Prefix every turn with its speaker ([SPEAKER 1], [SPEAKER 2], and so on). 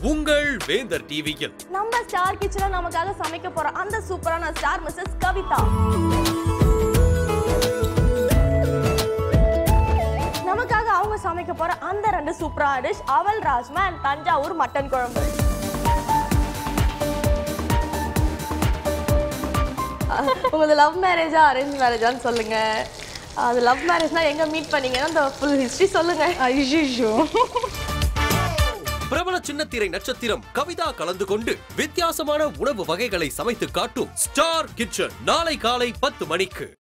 [SPEAKER 1] உங்கள் வேந்தர் டிவியில்
[SPEAKER 2] நம்ம ஸ்டார் கிச்சன்ல நமக்காக சமைக்க போற அந்த சூப்பரான ஸ்டார் மிஸ்ஸஸ் கவிதா நமக்காக அவங்க சமைக்க போற அந்த ரெண்டு சூப்பரான டிஷ் அவல் ராஜ்மா and தஞ்சாவூர் மட்டன் குழம்பு அஹ், உங்களது லவ் மேரேஜா அரேஞ்ச் மேரேஜான்னு சொல்லுங்க அது லவ் மேரேஜ்னா எங்க மீட் பண்ணீங்கன்னா அந்த ஃபுல் ஹிஸ்டரி சொல்லுங்க
[SPEAKER 3] ஐயோ
[SPEAKER 1] பிரபல சின்னத்திரை நட்சத்திரம் கவிதா கலந்து கொண்டு வித்தியாசமான உணவு வகைகளை சமைத்து காட்டும் ஸ்டார் கிச்சன் நாளை காலை பத்து மணிக்கு